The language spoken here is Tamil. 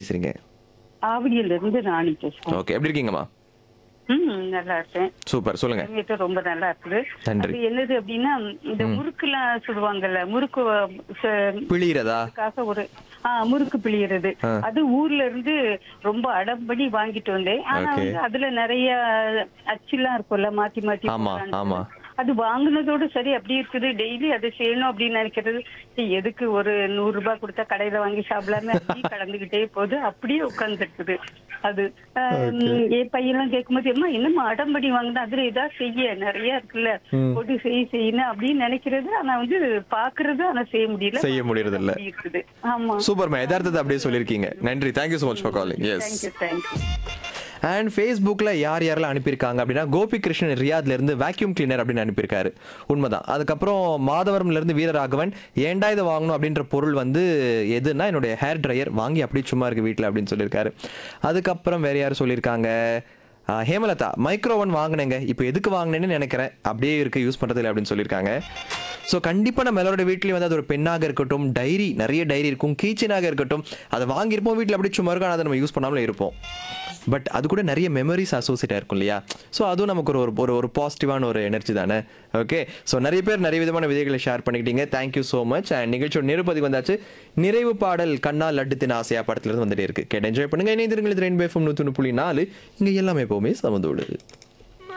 பேசுறீங்க ஆவடியில இருந்து ராணி பேசுறேன் ஓகே எப்படி இருக்கீங்கம்மா ம் நல்லா இருக்கேன் சூப்பர் சொல்லுங்க கிளைமேட் ரொம்ப நல்லா இருக்குது நன்றி. அது என்னது அப்படின்னா இந்த முறுக்குலாம் சொல்லுவாங்கல்ல முறுக்கு ச- பிழிகிறதா அதுக்காக ஒரு ஆ முறுக்கு பிழியறது அது ஊர்ல இருந்து ரொம்ப அடம்படி வாங்கிட்டு வந்தேன் ஆனா Okay. வந்து அதுல நிறைய அச்சுலாம் இருக்கும்ல மாத்தி மாத்தி ஆமா, போடுறாங்க. ஆமா. அது வாங்குனதோட சரி அப்படி இருக்குது டெய்லி அதை செய்யணும் அப்படின்னு நினைக்கிறது சரி, எதுக்கு ஒரு நூறு ரூபாய் கொடுத்தா கடையில வாங்கி சாப்பிடலாமே அப்படியே கலந்துகிட்டே போகுது அப்படியே உட்கார்ந்துருக்குது அது ஆஹ், என் பையன்லாம் கேட்கும்போது அம்மா என்னம்மா அடம்படி வாங்கினா அதுல ஏதாவது செய்ய நிறைய இருக்குல்ல போட்டு செய்ய செய்யணும் அப்படின்னு நினைக்கிறது ஆனா வந்து பாக்குறது ஆனா செய்ய முடியல செய்ய முடியறது இல்ல. அப்படி இருக்குது ஆமா சூப்பர்மா யதார்த்தத்தை அப்படியே சொல்லியிருக்கீங்க நன்றி thank you so much for calling yes thank you thank you and ஃபேஸ்புக்கில் யார் யாரெல்லாம் அனுப்பியிருக்காங்க அப்படின்னா கோபி கிருஷ்ணன் ரியாத்ல இருந்து வேக்யூம் கிளீனர் அப்படின்னு அனுப்பியிருக்காரு உண்மைதான் அதுக்கப்புறம் மாதவரம்ல இருந்து வீரராகவன் ஏன்டா இதை வாங்கணும் அப்படின்ற பொருள் வந்து எதுன்னா என்னுடைய ஹேர் ட்ரையர் வாங்கி அப்படியே சும்மா இருக்கு வீட்டில் அப்படின்னு சொல்லியிருக்காரு அதுக்கப்புறம் வேற யார் சொல்லியிருக்காங்க ஆஹ் ஹேமலதா மைக்ரோவன் வாங்கினேங்க இப்போ எதுக்கு வாங்கினேன்னு நினைக்கிறேன் அப்படியே இருக்கு யூஸ் பண்ணுறதில்ல அப்படின்னு சொல்லியிருக்காங்க ஸோ கண்டிப்பாக நம்ம எல்லாரோட வீட்லேயும் வந்து அது ஒரு பெண்ணாக இருக்கட்டும் டைரி நிறைய டைரி இருக்கும் கீச்சனாக இருக்கட்டும் அதை வாங்கியிருப்போம் வீட்டில் அப்படியே சும்மா இருக்கும் ஆனால் அதை நம்ம யூஸ் பண்ணாமலே இருப்போம் பட் அது கூட நிறைய மெமரிஸ் அசோசியேட் இருக்கும் இல்லையா ஸோ அதுவும் நமக்கு ஒரு ஒரு ஒரு பாசிட்டிவான ஒரு எனர்ஜி தானே ஓகே ஸோ நிறைய பேர் நிறைய விதமான விதைகளை ஷேர் பண்ணிக்கிட்டீங்க தேங்க்யூ ஸோ மச் அண்ட் நிகழ்ச்சியோட நிருப்பதி வந்தாச்சு நிறைவு பாடல் கண்ணா லட்டு தின ஆசையா படத்துல இருந்து வந்துட்டே இருக்கு கேட்டு என்ஜாய் பண்ணுங்க இணைந்திருங்கள் இது ரெயின் பேஃபம் நூற்றி புள்ளி நாலு இங்கே எல்லாமே எப்போவுமே சமந்தோடு